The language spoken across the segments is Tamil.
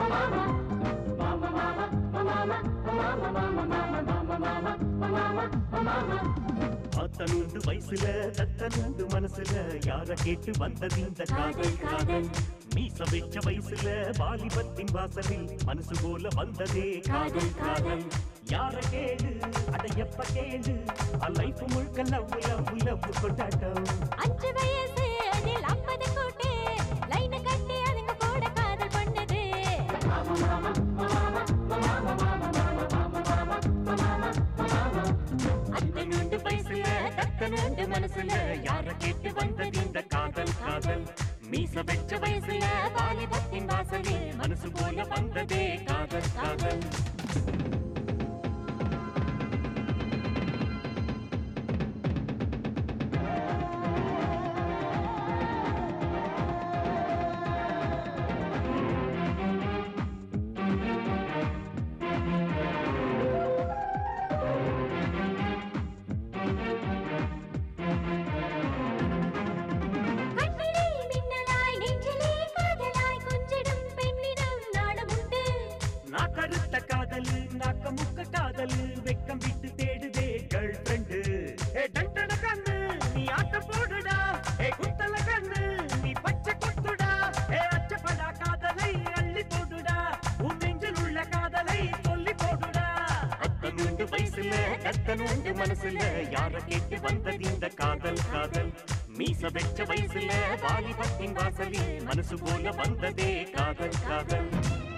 அத்தனுண்டு வயசுல தத்தனுண்டு மனசுல யார கேட்டு வந்தது இந்த காதல் காதல் மீச வச்ச வயசுல வாலிபத்தின் வாசலில் மனசு போல வந்ததே காதல் காதல் யார கேளு அட எப்ப கேளு லைஃப் முழுக்க லவ் லவ் லவ் கொண்டாட்டம் அஞ்சு வயசு அதில் ஐம்பது கோட்டு லைன் கட்டி அதுங்க கூட காதல் பண்ணுது அத்தனுண்டு வயசுல தத்தனுண்டு மனசுல யார கேட்டு வந்தது இந்த காதல் காதல் மீச வச்ச வயசுல வாலிபத்தின் வாசலில் மனசு போல வந்ததே காதல் காதல் கண்ணிலே மின்னலாய் நெஞ்சிலே காதலாய் கொஞ்சிடும் பெண்ணிடம் நாடம் உண்டு நான் கருத்த காதல் நாக்க முக்க காதல் வெக்கம் விட்டு தேடுதே கேர்ள் ஃப்ரெண்டு ஏ டண்டன கண்ணு நீ ஆட்ட போடுடா ஏ குத்தல கண்ணு நீ பச்சை கொத்துடா ஏ அச்சப்படா காதலை அள்ளி போடுடா உன் நெஞ்சில் உள்ள காதலை சொல்லி போடுடா அத்தனுண்டு வயசுல கத்தனுண்டு மனசுல யார கேட்டு வந்தது இந்த காதல் காதல் மீச வெச்ச வயசுல வாலிபத்தின் வாசலில் மனசு போல வந்ததே காதல் காதல்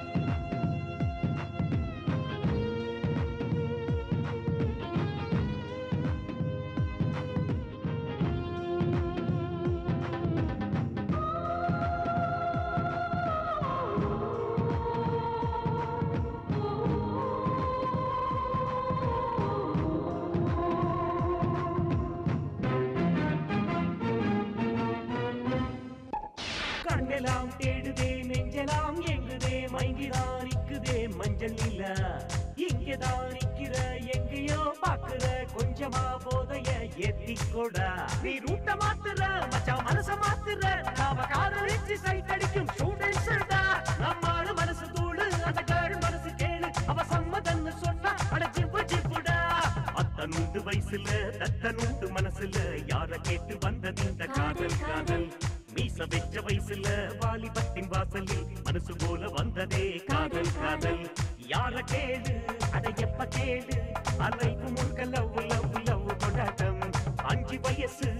கண்ணெல்லாம் தேடுதே நெஞ்செல்லாம் எங்குதே மயங்கிதான் நிக்குதே மஞ்சள் இல்ல இங்கதான் நிக்கிற எங்கேயோ பாக்குற கொஞ்சமா போதைய ஏத்திக்கோடா நீ ரூட்ட மாத்துற மச்சான் மனச மாத்துற நாம காதலிச்சு சைட் அடிக்கும் ஸ்டூடெண்ட்ஸ் நம்மால மனசு தூளு அந்த கேள் மனசு கேளு அவ சம்மதன்னு சொன்னா அட ஜிப்பு ஜிப்புடா அத்தனுண்டு வயசுல தத்தனுண்டு மனசுல யார கேட்டு வந்தது இந்த காதல் காதல் மீச வெச்ச வயசுல வாலிபத்தின் வாசலில் மனசு போல வந்ததே காதல் காதல் யார கேளு அட எப்ப கேளு அலைக்கு முழுக்க லவ் லவ் லவ் கொண்டாட்டம் அஞ்சு வயசு